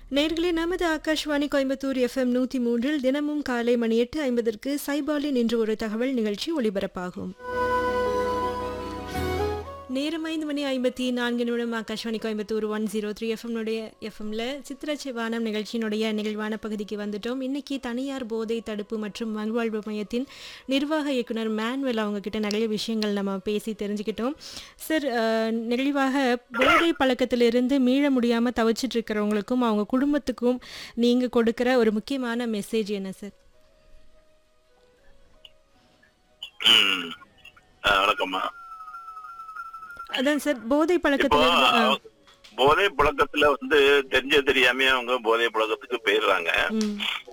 நேர்களே நமது ஆகாஷ்வாணி கோயம்புத்தூர் எஃப்எம் நூற்றி மூன்றில் தினமும் காலை மணி எட்டு ஐம்பதற்கு சைபாலின் இன்று ஒரு தகவல் நிகழ்ச்சி ஒளிபரப்பாகும் நேரம் ஐந்து மணி ஐம்பத்தி நான்கு நிமிடம் Akashvani Coimbatore one zero three எஃப்எம்னுடைய எஃப்எம்ல சித்திர சிவானம் நிகழ்ச்சியினுடைய நிகழ்வான பகுதிக்கு வந்துட்டோம் இன்னைக்கு தனியார் போதை தடுப்பு மற்றும் மறுவாழ்வு மையத்தின் நிர்வாக இயக்குனர் மேன்வெல் அவங்க கிட்ட நிறைய விஷயங்கள் நம்ம பேசி தெரிஞ்சுக்கிட்டோம் சார் அஹ், நிறைவாக போதை பழக்கத்திலிருந்து மீள முடியாமல் தவிச்சிட்டு இருக்கிறவங்களுக்கும் அவங்க குடும்பத்துக்கும் நீங்கள் கொடுக்குற ஒரு முக்கியமான மெசேஜ் என்ன சார் ம். ஆ, வணக்கம்மா அதான் சார் போதை இப்போ பழக்கத்திலிருந்து ஆ, போதை புழக்கத்துல வந்து தெரிஞ்ச தெரியாம அவங்க போதை புழக்கத்துக்கு போயிடுறாங்க ம்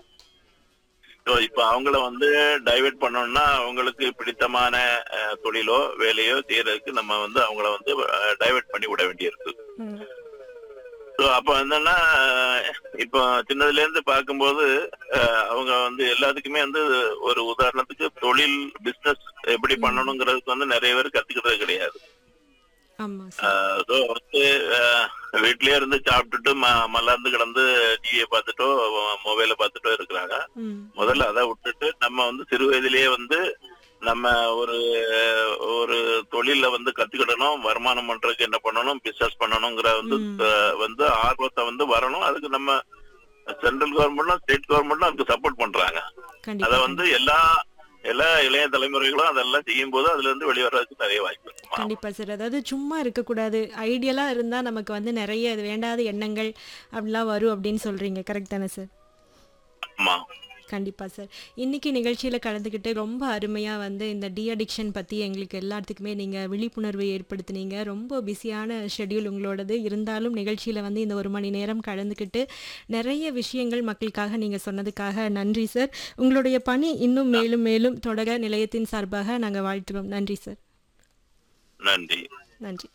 So, இப்ப அவங்கள வந்து டைவர்ட் பண்ணோம்னா அவங்களுக்கு பிடித்தமான அஹ், தொழிலோ வேலையோ செய்யறதுக்கு நம்ம வந்து அவங்கள வந்து டைவர்ட் பண்ணி விட வேண்டியிருக்கு ம் ஸோ அப்ப என்னன்னா அஹ், இப்போ சின்னதுல இருந்து பார்க்கும்போது அஹ், அவங்க வந்து எல்லாத்துக்குமே வந்து ஒரு உதாரணத்துக்கு தொழில் பிசினஸ் எப்படி பண்ணணுங்கிறதுக்கு வந்து நிறைய பேர் கத்துக்கிறது கிடையாது ஆமாம் சார் ஸோ வந்து அஹ், வீட்லயே இருந்து சாப்பிட்டுட்டு ம- மல்லாந்து கிடந்து டிவியை பார்த்துட்டோ மொபைலை பார்த்துட்டோ இருக்கிறாங்க ம் முதல்ல அதை விட்டுட்டு நம்ம வந்து சிறு வயதிலேயே வந்து நம்ம ஒரு ஒரு தொழில வந்து கத்துக்கிடணும் வருமானம் பண்றதுக்கு என்ன பண்ணணும் பிசினஸ் பண்ணணுங்கிற வந்து ம். அஹ், வந்து ஆர்வத்தை வந்து வரணும் அதுக்கு நம்ம சென்ட்ரல் கவர்மெண்ட்டும் ஸ்டேட் கவர்மெண்ட்டும் அதுக்கு சப்போர்ட் பண்றாங்க அதை கண்டிப்பா வந்து எல்லா எல்லா இளைய தலைமுறைகளும் அதெல்லாம் செய்யும் போது அதுல இருந்து வெளிவரதுக்கு நிறைய வாய்ப்பு இருக்குமா கண்டிப்பா சார் அதாவது சும்மா இருக்கக்கூடாது ஐடியலாக இருந்தால் நமக்கு வந்து நிறைய இது வேண்டாத எண்ணங்கள் அப்படிலாம் வரும் அப்படின்னு சொல்றீங்க கரெக்ட் தானே சார் ஆமா கண்டிப்பாக சார் இன்னைக்கு நிகழ்ச்சியில் கலந்துக்கிட்டு ரொம்ப அருமையாக வந்து இந்த டி அடிக்ஷன் பற்றி எங்களுக்கு எல்லாத்துக்குமே நீங்கள் விழிப்புணர்வு ஏற்படுத்துனீங்க ரொம்ப பிஸியான ஷெட்யூல் உங்களோடது இருந்தாலும் நிகழ்ச்சியில் வந்து இந்த ஒரு மணி நேரம் கலந்துக்கிட்டு நிறைய விஷயங்கள் மக்களுக்காக நீங்கள் சொன்னதுக்காக நன்றி சார் உங்களுடைய பணி இன்னும் மேலும் மேலும் தொடர நிலையத்தின் சார்பாக நாங்கள் வாழ்த்துறோம் நன்றி சார் நன்றி நன்றி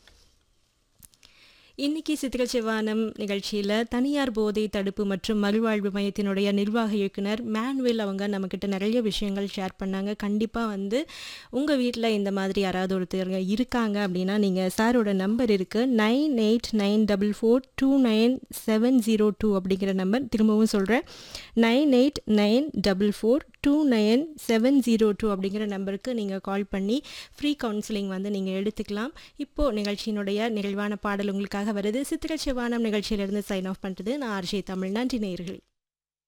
இன்னைக்கு சித்திர செவ்வானம் நிகழ்ச்சியில் தனியார் போதை தடுப்பு மற்றும் மறுவாழ்வு மையத்தினுடைய நிர்வாக இயக்குனர் மேன்வேல் அவங்க நம்மக்கிட்ட நிறைய விஷயங்கள் ஷேர் பண்ணாங்க கண்டிப்பாக வந்து உங்கள் வீட்டில் இந்த மாதிரி யாராவது ஒருத்தர் இருக்காங்க அப்படின்னா நீங்கள் சாரோட நம்பர் இருக்குது nine eight nine double four two nine seven zero two அப்படிங்கிற நம்பர் திரும்பவும் சொல்கிறேன் nine eight nine double four two nine seven zero two அப்படிங்கிற நம்பருக்கு நீங்கள் கால் பண்ணி ஃப்ரீ கவுன்சிலிங் வந்து நீங்கள் எடுத்துக்கலாம் இப்போது நிகழ்ச்சியினுடைய நிறைவான பாடல் உங்களுக்காக வருது சித்திர செவ்வானம் நிகழ்ச்சியிலிருந்து சைன் ஆஃப் பண்ணுறது நான் ஆர்ஜே தமிழ் நன்றி நேயர்களே